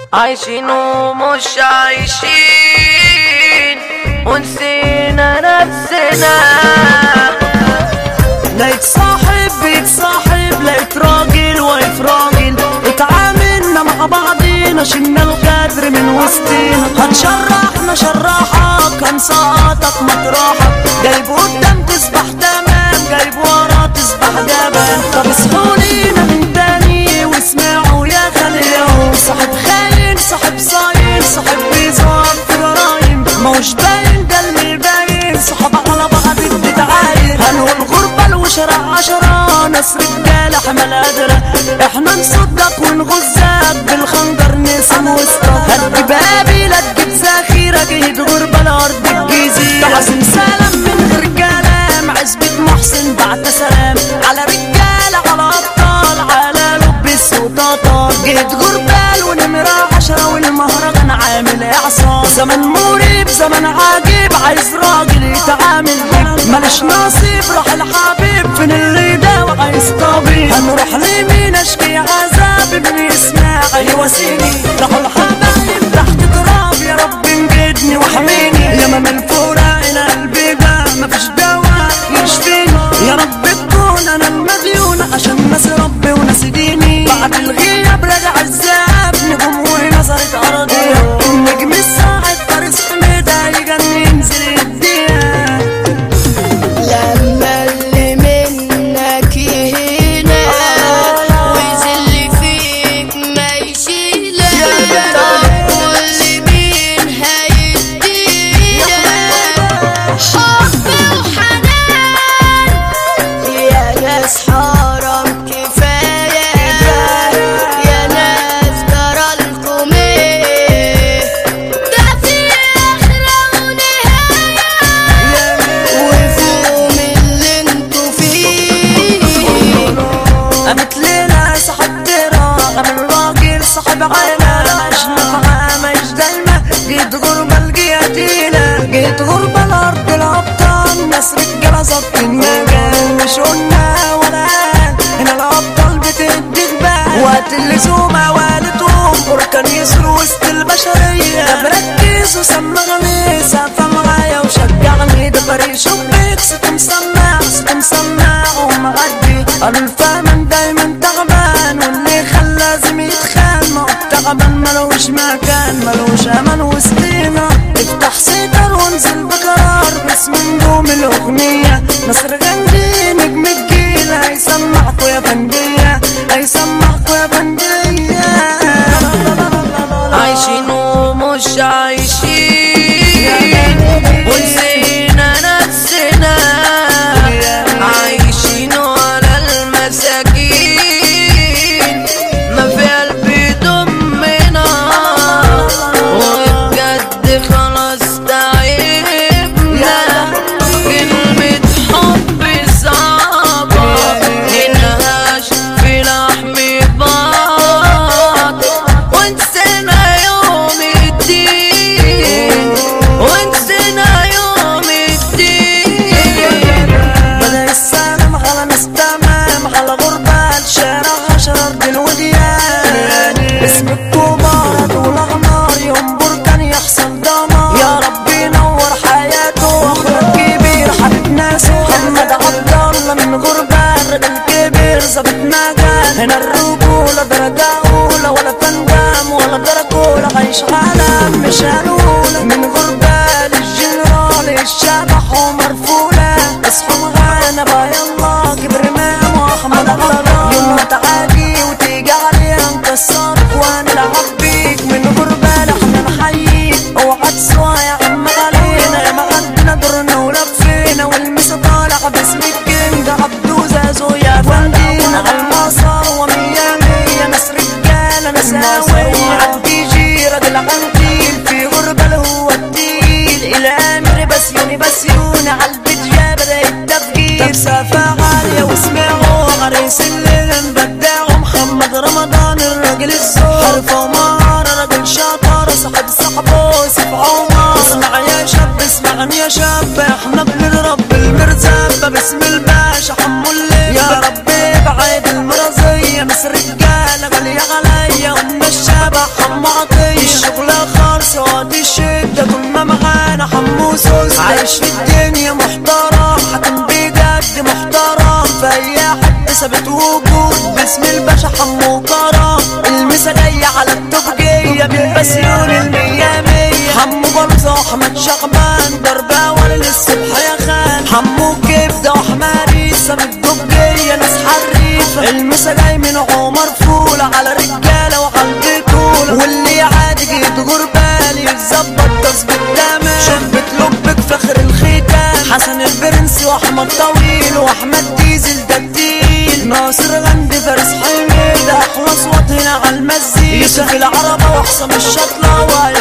عايشين ومش عايشين ونسينا نفسنا لقيت صاحب بيتصاحب لقيت راجل واقف راجل اتعاملنا مع بعضينا شلنا الغدر من وسطينا هنشرحنا شرحك هنسقطك مطرحك جايب قدام تسبح تمام جايب ورا تسبح جبل طب اصحوا لينا من تاني واسمعوا يا خليهم صاحب خاين صاحب صايم صاحب بيزور في جرايم موش باين ده اللي باين صحاب على بعض بتتعاير هنقول غربة الوشرة عشرة ناس رجالة حمل قادرة احنا نصدق ونغزك بالخنجر نسم وسطك هتجيب بابي لا تجيب ذخيرة جهد غربة لأرض الجزيرة تعزم سلام من غير كلام عزبة محسن بعت سلام على رجالة على أبطال على لبس وطاطا جهد غربال ونمرة عشرة والمهرجان عامل إعصار زمن مريب زمن عجيب عايز راجل يتعامل بيك مالش نصيب راح الحبيب فين اللي يداوي عايز طبيب هنروح لمين اشكي عذاب ابن اسماعيل يواسيني راحوا الحبايب تحت تراب يا رب انجدني واحميني يا ما من فراقنا قلبي ده مفيش دواء يشفيني يا رب تكون انا المديون عشان ناس ربي وناس ديني بعد الغياب راجع الذهب نجوم ونظرت ارضيها النجم الساعد فارس حميدة يجنن ينزل يديها لما اللي منك يهينا ويذل فيك ما يشيلك واللي مين هيدينا حب وحنان يا ناس حرام كفاية يا ناس جرالكم ايه ده في آخرة ونهاية وفوق من اللي انتوا فيه قامت ليلة صاحب ترى من راجل صاحب عيلة مش نافعة مش دايمة جيت غربة الجياتيلة جيت غربة الأرض الأبطال ناس رجالة ظبط المجال مش قلنا ولا قال هنا الأبطال بتدي جبال وقت اللزومة والدهم بركان يسروا وسط البشرية طب ركز وسمع غني سقف معايا وشجعني ده فريق شبيك ست مسمع ست مسمع ومعدي انا الفهمان دايما تعبان واللي خلى لازم يتخان ما هو التعبان ملوش مكان ملوش امان وسطينا افتح سيطر وانزل بقرار باسم نجوم الاغنية نصر غندي نجم الجيل هيسمعكوا يا فندية هيسمعكوا يا فندية عايشين ومش عايشين ونسينا نفسنا عايشين على المساكين ما في قلبي دمنا وبجد خلاص تعبنا كلمة حب صعبة ننهاش في لحم بعض ونسينا يوم الدين ونسينا يوم الدين بدأ السلام على ناس تمام على غربة الشارع عشر أرض الوديان اسم الكبار دول أغنار يوم بركان يحصل دمار يا رب ينور حياته أخويا الكبير حبيب ناسه محمد عبد الله من غربة الراجل كبير ظابط مجال هنا الرجولة درجة أولى ولا تنجم ولا درجولة عايش عالم مش هنقول من غربة للجنرال الشبح ومرفولة اصحوا معانا بقى يلا كبر امام واحمد الله يوم ما تعادي وتيجي عليها نكسرك ونلعب بيك من غربة احنا نحييك اوعى تسوى يا عم علينا يا ما عندنا دورنا ولفينا والمسا طالع باسم الكينج عبدو زازو يا فندينا على المسار ومية مية ناس رجالة ناس هاوية عدي جي راجل عنتيل في غربة اللي هو التقيل الامر بس يوني بس يوني عالبيت يا بدا التفجير طب سافة عالية واسمعوا عريس الليل نبدعوا محمد رمضان الراجل الزور حرفة ومهارة راجل شاطر صاحب صاحبه سيف عمر اسمع يا شاب اسمعني يا شاب احنا بنضرب المرزبة باسم الباشا حمو الليل يا رب ابعد المرضية مس رجالة غالية عليا ام الشبح حمو عطية بس وقت الشدة كنا معانا حموس عايش في الدنيا محترم حكم بجد محترم في اي حد ثابت وجود باسم الباشا حمو كرم المسا جاية على التوبجية من بسيون المية مية حمو برزة واحمد شعبان ضربة ولا للصبح يا خان حمو كبدة واحمد عيسى من الدوبجية ناس حريفة المسا جاي من عمر فولة على رجالة وعلى البطولة واللي عادي جيت غربالي يتظبط تظبيط تمام شبت لبك فخر الختام حسن البرنس واحمد طويل واحمد ديزل ده التقيل ناصر غندي فارس حميد احلى اصوات هنا على المزيكا يوسف العربة وحسام الشطلة وهي